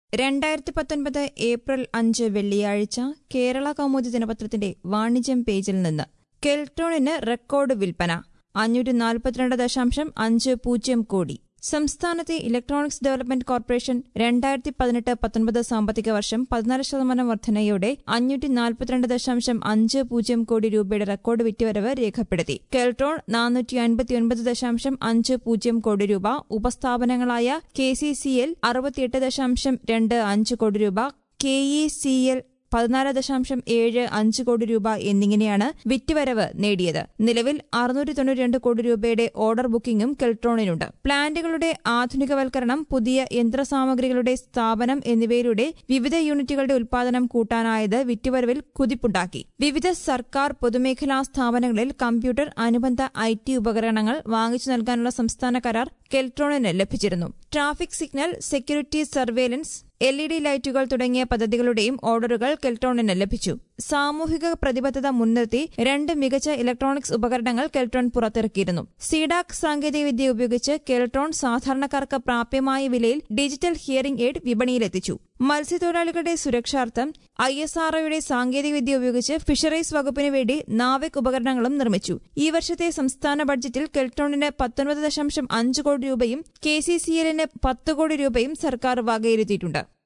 രണ്ടായിരത്തി പത്തൊൻപത് ഏപ്രിൽ അഞ്ച് വെള്ളിയാഴ്ച കേരള കൗമുദി ദിനപത്രത്തിന്റെ വാണിജ്യം പേജിൽ നിന്ന് കെൽട്രോണിന് റെക്കോർഡ് വിൽപ്പന അഞ്ഞൂറ്റി നാൽപ്പത്തിരണ്ട് ദശാംശം അഞ്ച് പൂജ്യം കോടി സംസ്ഥാനത്തെ ഇലക്ട്രോണിക്സ് ഡെവലപ്മെന്റ് കോർപ്പറേഷൻ രണ്ടായിരത്തി പതിനെട്ട് പത്തൊൻപത് സാമ്പത്തിക വർഷം പതിനാല് ശതമാനം വർധനയോടെ അഞ്ഞൂറ്റി നാൽപ്പത്തിരണ്ട് ദശാംശം അഞ്ച് പൂജ്യം കോടി രൂപയുടെ റെക്കോർഡ് വിറ്റുവരവ് രേഖപ്പെടുത്തി കെൽട്രോൺ നാനൂറ്റി അൻപത്തിയൊൻപത് ദശാംശം അഞ്ച് പൂജ്യം കോടി രൂപ ഉപസ്ഥാപനങ്ങളായ കെ സി സി എൽ അറുപത്തിയെട്ട് ദശാംശം രണ്ട് അഞ്ച് കോടി രൂപ കെ ഇ സി എൽ പതിനാല് ദശാംശം ഏഴ് അഞ്ച് കോടി രൂപ എന്നിങ്ങനെയാണ് വിറ്റുവരവ് നേടിയത് നിലവിൽ അറുന്നൂറ്റി തൊണ്ണൂറ്റിരണ്ട് കോടി രൂപയുടെ ഓർഡർ ബുക്കിംഗും കെൽട്രോണിനുണ്ട് പ്ലാന്റുകളുടെ ആധുനികവൽക്കരണം പുതിയ യന്ത്രസാമഗ്രികളുടെ സ്ഥാപനം എന്നിവയിലൂടെ വിവിധ യൂണിറ്റുകളുടെ ഉൽപാദനം കൂട്ടാനായത് വിറ്റുവരവിൽ കുതിപ്പുണ്ടാക്കി വിവിധ സർക്കാർ പൊതുമേഖലാ സ്ഥാപനങ്ങളിൽ കമ്പ്യൂട്ടർ അനുബന്ധ ഐ ടി ഉപകരണങ്ങൾ വാങ്ങിച്ചു നൽകാനുള്ള സംസ്ഥാന കരാർ കെൽട്രോണിന് ലഭിച്ചിരുന്നു traffic signal security surveillance L E D ലൈറ്റുകൾ തുടങ്ങിയ പദ്ധതികളുടെയും ഓർഡറുകൾ കെൽട്രോണിന് ലഭിച്ചു സാമൂഹിക പ്രതിബദ്ധത മുൻനിർത്തി രണ്ട് മികച്ച ഇലക്ട്രോണിക്സ് ഉപകരണങ്ങൾ കെൽട്രോൺ പുറത്തിറക്കിയിരുന്നു സീഡാക് സാങ്കേതികവിദ്യ ഉപയോഗിച്ച് കെൽട്രോൺ സാധാരണക്കാർക്ക് പ്രാപ്യമായ വിലയിൽ ഡിജിറ്റൽ ഹിയറിംഗ് എയ്ഡ് വിപണിയിലെത്തിച്ചു മത്സ്യത്തൊഴിലാളികളുടെ സുരക്ഷാർത്ഥം ഐ എസ് ആർഒയുടെ സാങ്കേതികവിദ്യ ഉപയോഗിച്ച് ഫിഷറീസ് വകുപ്പിന് വേണ്ടി നാവിക് ഉപകരണങ്ങളും നിർമ്മിച്ചു ഈ വർഷത്തെ സംസ്ഥാന ബഡ്ജറ്റിൽ കെൽട്രോണിന് പത്തൊൻപത് ദശാംശം അഞ്ച് കോടി രൂപയും കെ സി സി എല്ലിന് പത്ത് കോടി രൂപയും സർക്കാർ വകയിരുത്തിയിട്ടുണ്ട്